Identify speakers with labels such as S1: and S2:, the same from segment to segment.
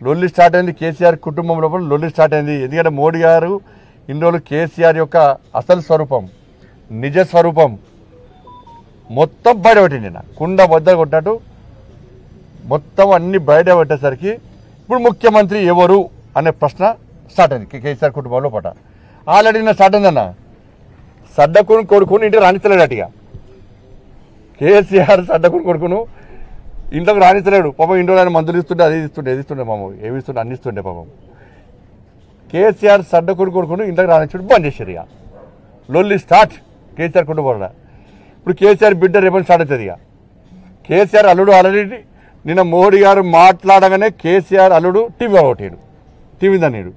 S1: లొల్లి స్టార్ట్ అయింది కేసీఆర్ కుటుంబం లోపల లొల్లి స్టార్ట్ అయింది ఎందుకంటే మోడీ గారు ఇన్ని రోజులు కేసీఆర్ యొక్క అసలు స్వరూపం నిజ స్వరూపం మొత్తం బయటపెట్టింది నిన్న కుండ వద్ద కొట్టినట్టు మొత్తం అన్ని బయట పెట్టేసరికి ఇప్పుడు ముఖ్యమంత్రి ఎవరు అనే ప్రశ్న స్టార్ట్ అయింది కే- కేసీఆర్ కుటుంబంలో పట ఆల్రెడీ నిన్న స్టార్ట్ అయిందన్న సడ్డకుని కొడుకుని ఇంటికి రాణించలేడు అటుగా కేసీఆర్ సడ్డకుని కొడుకును ఇంట్లోకి రాణించలేడు పాపం ఇంట్లో ఆయన మందులు ఇస్తుండే అది ఇస్తుండే ఇది ఇస్తుండే పాపం ఏమి ఇస్తుండే అన్ని ఇస్తుండే పాపం కేసీఆర్ సడ్డకుని కొడుకును ఇంట్లోకి రాణించుడు బంద్ చేశారు ఇక లొల్లి స్టార్ట్ కేసీఆర్ కుటుంబంలో ఇప్పుడు కేసీఆర్ బిడ్డ రేపటి స్టార్ట్ అవుతుంది ఇక కేసీఆర్ అల్లుడు ఆల్రెడీ నిన్న మోడీ గారు మాట్లాడగానే కేసీఆర్ అల్లుడు టీవీ ఒకటాడు టీవీ దాన్నేడు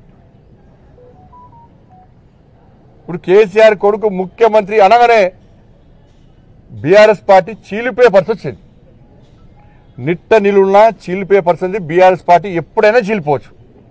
S1: ఇప్పుడు కేసీఆర్ కొడుకు ముఖ్యమంత్రి అనగానే బీఆర్ఎస్ పార్టీ చీలిపోయే పరిస్థితి వచ్చింది నిట్ట నిలున్న చీలిపోయే పరిస్థితి బీఆర్ఎస్ పార్టీ ఎప్పుడైనా చీలిపోవచ్చు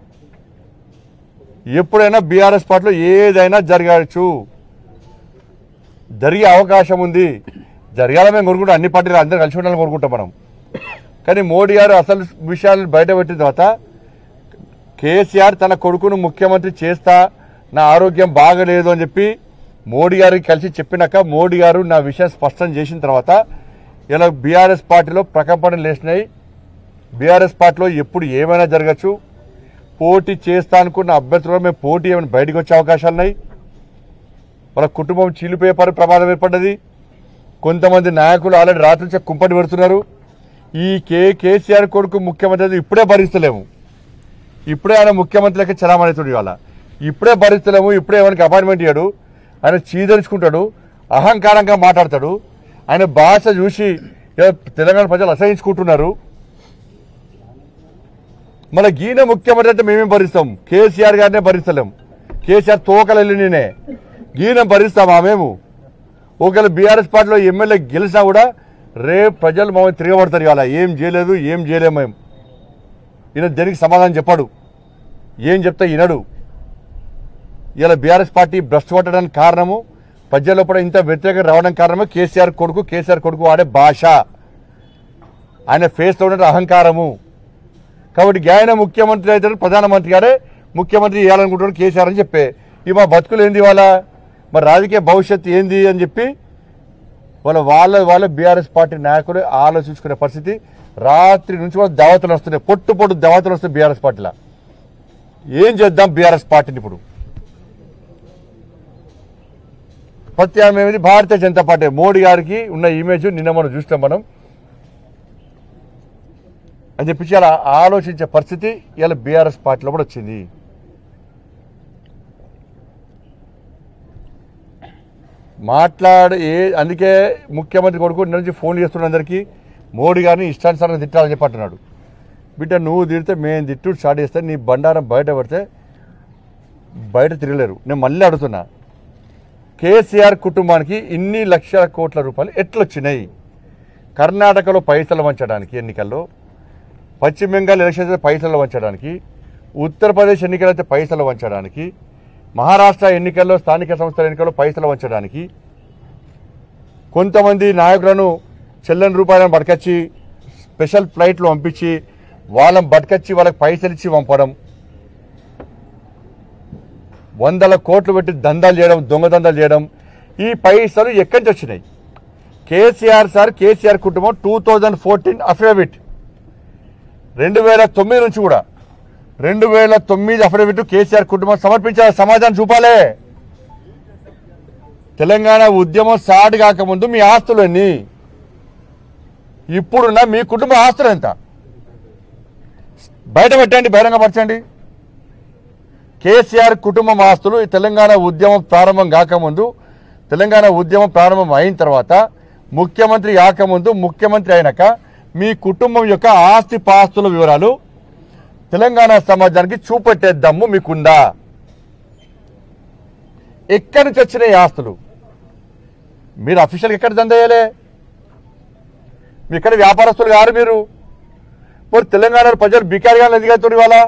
S1: ఎప్పుడైనా బీఆర్ఎస్ పార్టీలో ఏదైనా జరగవచ్చు జరిగే అవకాశం ఉంది జరగాలని మేము కోరుకుంటాం అన్ని పార్టీలు అందరూ కలిసి ఉండాలని కోరుకుంటాం మనం కానీ మోడీ గారు అసలు విషయాలను బయటపెట్టిన తర్వాత కేసీఆర్ తన కొడుకును ముఖ్యమంత్రి చేస్తా నా ఆరోగ్యం బాగలేదు అని చెప్పి మోడీ గారికి కలిసి చెప్పినాక మోడీ గారు నా విషయం స్పష్టం చేసిన తర్వాత ఇలా బీఆర్ఎస్ పార్టీలో ప్రకంపనలు లేచినాయి బీఆర్ఎస్ పార్టీలో ఎప్పుడు ఏమైనా జరగచ్చు పోటీ చేస్తా అనుకున్న అభ్యర్థులు మేము పోటీ ఏమైనా బయటకు వచ్చే అవకాశాలు ఉన్నాయి వాళ్ళ కుటుంబం చీలిపోయే పరి ప్రమాదం ఏర్పడ్డది కొంతమంది నాయకులు ఆల్రెడీ రాత్రి నుంచి కుంపటి పెడుతున్నారు ఈ కే కేసీఆర్ కొడుకు ముఖ్యమంత్రి అయితే ఇప్పుడే భరిస్తలేము ఇప్పుడే ఆయన ముఖ్యమంత్రికి చలామణితుడు ఇవాళ ఇప్పుడే భరిస్తలేము ఇప్పుడే ఎవరికి అపాయింట్మెంట్ ఇయ్యాడు ఆయన చీదరించుకుంటాడు అహంకారంగా మాట్లాడతాడు ఆయన భాష చూసి ఏ తెలంగాణ ప్రజలు అసహించుకుంటున్నారు మన గీన ముఖ్యమంత్రి అంటే మేమేం భరిస్తాం కేసీఆర్ గారినే భరిస్తలేం కేసీఆర్ తోకలెల్లి నేనే గీన భరిస్తామా మేము ఒకవేళ బీఆర్ఎస్ పార్టీలో ఎమ్మెల్యే గెలిచినా కూడా రేపు ప్రజలు మమ్మల్ని తిరగబడతారు ఇవాళ ఏం చేయలేదు ఏం చేయలేము మేము ఈయన దేనికి సమాధానం చెప్పాడు ఏం చెప్తే వినడు ఇలా బీఆర్ఎస్ పార్టీ భ్రష్టు పట్టడానికి కారణము ప్రజల్లో కూడా ఇంత వ్యతిరేకత రావడానికి కారణమే కేసీఆర్ కొడుకు కేసీఆర్ కొడుకు వాడే భాష ఆయన ఫేస్లో ఉండే అహంకారము కాబట్టి ఆయన ముఖ్యమంత్రి అయితే ప్రధానమంత్రి గారే ముఖ్యమంత్రి చేయాలనుకుంటున్నాడు కేసీఆర్ అని చెప్పే ఈ మా బతుకులు ఏంది వాళ్ళ మరి రాజకీయ భవిష్యత్తు ఏంది అని చెప్పి వాళ్ళ వాళ్ళ వాళ్ళ బీఆర్ఎస్ పార్టీ నాయకులు ఆలోచించుకునే పరిస్థితి రాత్రి నుంచి కూడా దావతలు వస్తున్నాయి పొట్టు పొట్టు దావతలు వస్తున్నాయి బీఆర్ఎస్ పార్టీలో ఏం చేద్దాం బీఆర్ఎస్ పార్టీని ఇప్పుడు ప్రత్యామ్నాయం ఏమిటి భారతీయ జనతా పార్టీ మోడీ గారికి ఉన్న ఇమేజ్ నిన్న మనం చూస్తాం మనం అని చెప్పి అలా ఆలోచించే పరిస్థితి ఇలా బీఆర్ఎస్ పార్టీలో కూడా వచ్చింది మాట్లాడే ఏ అందుకే ముఖ్యమంత్రి కొడుకు నిన్న నుంచి ఫోన్ చేస్తున్న అందరికీ మోడీ గారిని ఇష్టానుసారంగా తిట్టాలని చెప్పి అంటున్నాడు బిడ్డ నువ్వు తిడితే మేము తిట్టు స్టార్ట్ చేస్తే నీ బండారం బయట పడితే బయట తిరగలేరు నేను మళ్ళీ అడుగుతున్నా కేసీఆర్ కుటుంబానికి ఇన్ని లక్షల కోట్ల రూపాయలు ఎట్లొచ్చినాయి కర్ణాటకలో పైసలు వంచడానికి ఎన్నికల్లో పశ్చిమ బెంగాల్ ఎలక్షన్స్ అయితే పైసలు వంచడానికి ఉత్తరప్రదేశ్ ఎన్నికలైతే పైసలు వంచడానికి మహారాష్ట్ర ఎన్నికల్లో స్థానిక సంస్థల ఎన్నికల్లో పైసలు వంచడానికి కొంతమంది నాయకులను చెల్లని రూపాయలను పట్టుకొచ్చి స్పెషల్ ఫ్లైట్లు పంపించి వాళ్ళని పట్టుకొచ్చి వాళ్ళకి పైసలు ఇచ్చి పంపడం వందల కోట్లు పెట్టి దందాలు చేయడం దొంగ దందాలు చేయడం ఈ పైసలు ఎక్కడి నుంచి వచ్చినాయి కేసీఆర్ సార్ కేసీఆర్ కుటుంబం టూ థౌజండ్ ఫోర్టీన్ అఫిడవిట్ రెండు వేల తొమ్మిది నుంచి కూడా రెండు వేల తొమ్మిది అఫిడవిట్ కేసీఆర్ కుటుంబం సమర్పించాలి సమాధానం చూపాలే తెలంగాణ ఉద్యమం స్టార్ట్ కాకముందు మీ ఆస్తులు ఎన్ని ఇప్పుడున్న మీ కుటుంబ ఆస్తులు ఎంత బయట పెట్టండి బహిరంగపరచండి కేసీఆర్ కుటుంబం ఆస్తులు ఈ తెలంగాణ ఉద్యమం ప్రారంభం కాకముందు తెలంగాణ ఉద్యమం ప్రారంభం అయిన తర్వాత ముఖ్యమంత్రి కాకముందు ముఖ్యమంత్రి అయినాక మీ కుటుంబం యొక్క ఆస్తి పాస్తుల వివరాలు తెలంగాణ సమాజానికి చూపెట్టే దమ్ము మీకుందా ఎక్కడి నుంచి వచ్చినాయి ఈ ఆస్తులు మీరు అఫీషియల్గా ఎక్కడ దందేయలే మీ ఇక్కడ వ్యాపారస్తులు కారు మీరు మరి తెలంగాణలో ప్రజలు బికారిగా ఎదిగవుతున్నారు ఇవాళ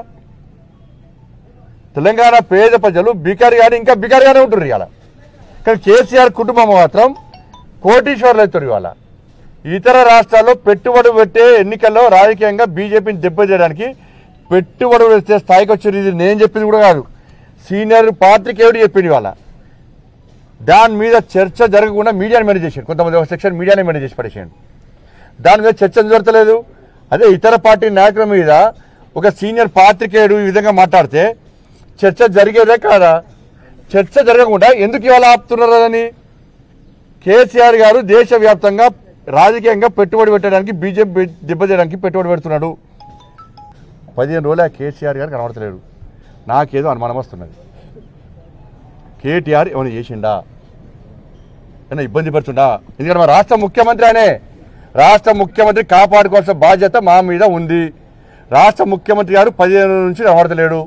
S1: తెలంగాణ పేద ప్రజలు బికారిగానే ఇంకా బికారిగానే ఉంటున్నారు ఇవాళ కానీ కేసీఆర్ కుటుంబం మాత్రం కోటీశ్వర్లు అవుతారు ఇవాళ ఇతర రాష్ట్రాల్లో పెట్టుబడి పెట్టే ఎన్నికల్లో రాజకీయంగా బీజేపీని దెబ్బతీయడానికి పెట్టుబడి వేస్తే స్థాయికి వచ్చారు ఇది నేను చెప్పింది కూడా కాదు సీనియర్ పాత్రికేయుడు చెప్పింది వాళ్ళ దాని మీద చర్చ జరగకుండా మీడియాని మేనేజ్ చేశాడు కొంతమంది ఒక సెక్షన్ మీడియాని మేనేజ్ చేసి పడేసాడు దాని మీద చర్చ జరగలేదు అదే ఇతర పార్టీ నాయకుల మీద ఒక సీనియర్ పాత్రికేయుడు ఈ విధంగా మాట్లాడితే చర్చ జరిగేదే కాదా చర్చ జరగకుండా ఎందుకు ఇవాళ ఆపుతున్నారు అని కేసీఆర్ గారు దేశవ్యాప్తంగా రాజకీయంగా పెట్టుబడి పెట్టడానికి బీజేపీ దెబ్బతీయడానికి పెట్టుబడి పెడుతున్నాడు పదిహేను రోజులు ఆ కేసీఆర్ గారు కనబడతలేడు నాకేదో అనుమానం వస్తున్నది కేటీఆర్ ఏమైనా చేసిండా ఏమైనా ఇబ్బంది పెడుతుండా ఎందుకంటే మా రాష్ట్ర ముఖ్యమంత్రి అనే రాష్ట్ర ముఖ్యమంత్రి కాపాడుకోవాల్సిన బాధ్యత మా మీద ఉంది రాష్ట్ర ముఖ్యమంత్రి గారు పదిహేను రోజుల నుంచి కనబడతలేడు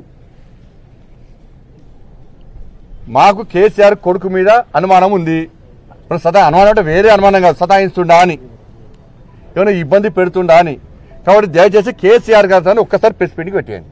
S1: మాకు కేసీఆర్ కొడుకు మీద అనుమానం ఉంది ఇప్పుడు సదా అనుమానం అంటే వేరే అనుమానం కాదు సతాయిస్తుండా అని ఏమైనా ఇబ్బంది పెడుతుండా అని కాబట్టి దయచేసి కేసీఆర్ గారు దాన్ని ఒక్కసారి ప్రెస్ మీటింగ్ పెట్టేయండి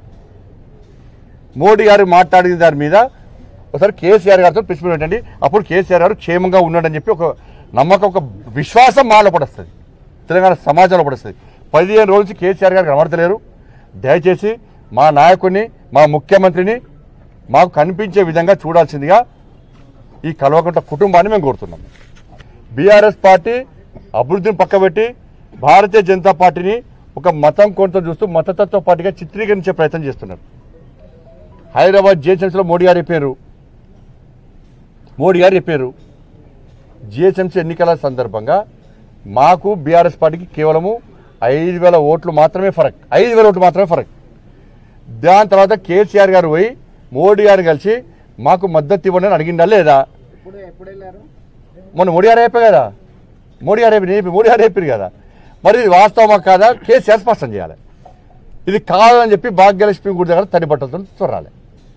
S1: మోడీ గారు మాట్లాడిన దాని మీద ఒకసారి కేసీఆర్ గారితో ప్రెస్ మీట్ పెట్టండి అప్పుడు కేసీఆర్ గారు క్షేమంగా ఉన్నాడని చెప్పి ఒక నమ్మకం ఒక విశ్వాసం మాలో పడుస్తుంది తెలంగాణ సమాజంలో పడుస్తుంది పదిహేను రోజులు నుంచి కేసీఆర్ గారు కనబడతలేరు దయచేసి మా నాయకుడిని మా ముఖ్యమంత్రిని మాకు కనిపించే విధంగా చూడాల్సిందిగా ఈ కల్వకుంట కుటుంబాన్ని మేము కోరుతున్నాం బీఆర్ఎస్ పార్టీ అభివృద్ధిని పక్కబెట్టి భారతీయ జనతా పార్టీని ఒక మతం కొంత చూస్తూ మతతత్వ పార్టీగా చిత్రీకరించే ప్రయత్నం చేస్తున్నారు హైదరాబాద్ జిహెచ్ఎంసీలో మోడీ గారు చెప్పారు మోడీ గారు చెప్పారు జిహెచ్ఎంసీ ఎన్నికల సందర్భంగా మాకు బీఆర్ఎస్ పార్టీకి కేవలము ఐదు వేల ఓట్లు మాత్రమే ఫరక్ ఐదు వేల ఓట్లు మాత్రమే ఫరక్ దాని తర్వాత కేసీఆర్ గారు పోయి మోడీ గారు కలిసి మాకు మద్దతు ఇవ్వండి అని అడిగిందా లేదా
S2: ఎప్పుడు ఎప్పుడు వెళ్ళారు
S1: మొన్న మోడీ గారు అయిపోయి కదా మోడీ గారు అయిపోయి నేను మోడీ గారు అయిపోయారు కదా మరి ఇది వాస్తవమా కాదా కేసీఆర్ స్పష్టం చేయాలి ఇది కాదని చెప్పి భాగ్యలక్ష్మి గుడి దగ్గర తడి బట్టలతో చూడాలి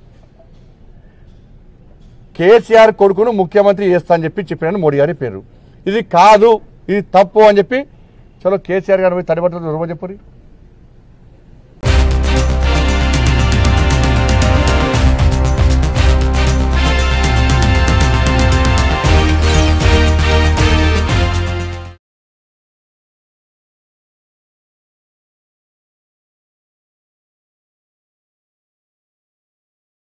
S1: కేసీఆర్ కొడుకును ముఖ్యమంత్రి చేస్తా అని చెప్పి చెప్పినాను మోడీ గారి పేరు ఇది కాదు ఇది తప్పు అని చెప్పి చలో కేసీఆర్ గారు పోయి తడి బట్టలు చూడమని చెప్పరు